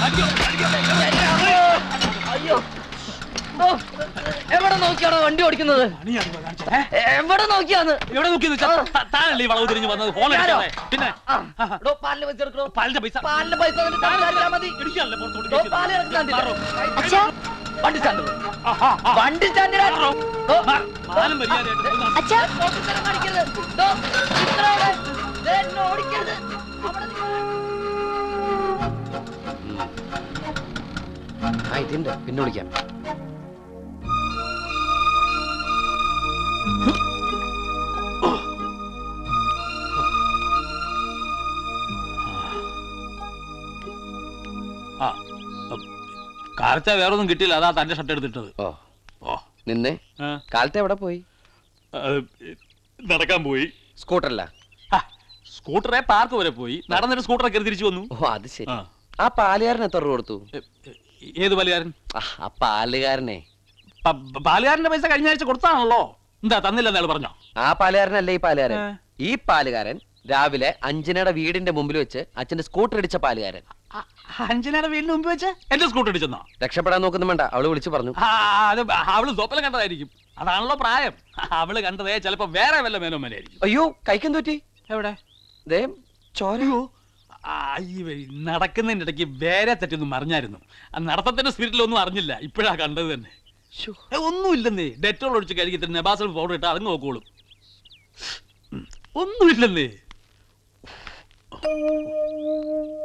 അയ്യോ ഓ, എവിടെ നോക്കിയാണോ വണ്ടി ഓടിക്കുന്നത് എ- എവിടെ നോക്കിയാന്ന് എവിടെ നോക്കിയെന്ന് വെച്ചാ താനല്ലേ ഈ വളവ് തിരിഞ്ഞ് വന്നത് ഫോൺ ഞാനോ? അടിക്കാതെ പിന്നെ ആ, എടോ, പാലിന് പൈസ എടുക്കണോ പാലിന്റെ പൈസ പാലിന്റെ പൈസ തന്നിട്ട് സംസാരിച്ചാ മതി ഇടിക്കാനല്ലേ പുറത്തോട്ട് എടോ, കയറ്റിയത്? പാല് ഇറക്കി തന്നില്ല. മാറോ. അച്ഛാ വണ്ടി സ്റ്റാൻഡ് ആ, ആ, ആ. വണ്ടി സ്റ്റാൻഡിലാ ഓ, മാ- മാനം മര്യാദയായിട്ട് ഒന്ന് അച്ഛാ പോക്കറ്റിൽ കാണിക്കരുത്. ദോ, ഇത്ര അവിടെ. ദേ, എന്നെ ഓടിക്കരുത്. അവിടെ ആ ഇതുണ്ട് പിന്നെ വിളിക്കാം ആ, ഉം. കാലത്തെ വേറൊന്നും കിട്ടിയില്ല അതാ തന്റെ ഷർട്ട് എടുത്തിട്ടത് ഓ ഓ നിന്നെ ആ, കാലത്തെ എവിടെ പോയി അത് നടക്കാൻ പോയി സ്കൂട്ടറല്ല ആ, സ്കൂട്ടറെ പാർക്ക് വരെ പോയി നടന്നിട്ട് സ്കൂട്ടറെ കയറി തിരിച്ചു വന്നു ഓ അത് ശരി ആ. ആ പാലുകാരൻ എത്ര രൂപ കൊടുത്തു എ, എ, ഏത് പാലുകാരൻ ആ, ആ പാലുകാരനെ പ- പ- പാലുകാരന്റെ പൈസ കഴിഞ്ഞ ആഴ്ച കൊടുത്താണല്ലോ എന്താ തന്നില്ലെന്ന് അയാൾ പറഞ്ഞോ ആ പാലുകാരനല്ലേ ഈ പാലുകാരൻ ഏ. ഈ പാലുകാരൻ രാവിലെ അഞ്ജനയുടെ വീടിന്റെ മുമ്പിൽ വെച്ച് അച്ഛന്റെ സ്കൂട്ടർ ഇടിച്ച പാലുകാരൻ ആ, അഞ്ജനയുടെ വീടിന് മുമ്പ് വെച്ച് എന്റെ സ്കൂട്ടർ ഇടിച്ചെന്നോ രക്ഷപ്പെടാൻ നോക്കുന്നു വേണ്ട അവള് വിളിച്ചു പറഞ്ഞു ആ അത് അവള് സ്വപ്നം കണ്ടതായിരിക്കും അതാണല്ലോ പ്രായം അവള് കണ്ടതേ ചിലപ്പോ വേറെ വല്ല മേനോമനായിരിക്കും അയ്യോ കൈക്കും തോറ്റി എവിടെ ദേ ചോര ആ, ഈ വഴി നടക്കുന്നതിന്റെ ഇടയ്ക്ക് വേറെ തെറ്റൊന്നും മറിഞ്ഞായിരുന്നു ആ നടത്തത്തിന്റെ സ്പിരിറ്റിലൊന്നും അറിഞ്ഞില്ല ഇപ്പോഴാ കണ്ടത് തന്നെ ശ്ശോ. ഏ, ഒന്നുമില്ലെന്നേ ഡെറ്റോൾ ഒഴിച്ച് കഴുകിട്ട് നെബാസൽ പൗഡർ ഇട്ട് അത് നോക്കോളും ഉം. ഒന്നുമില്ലെന്നേ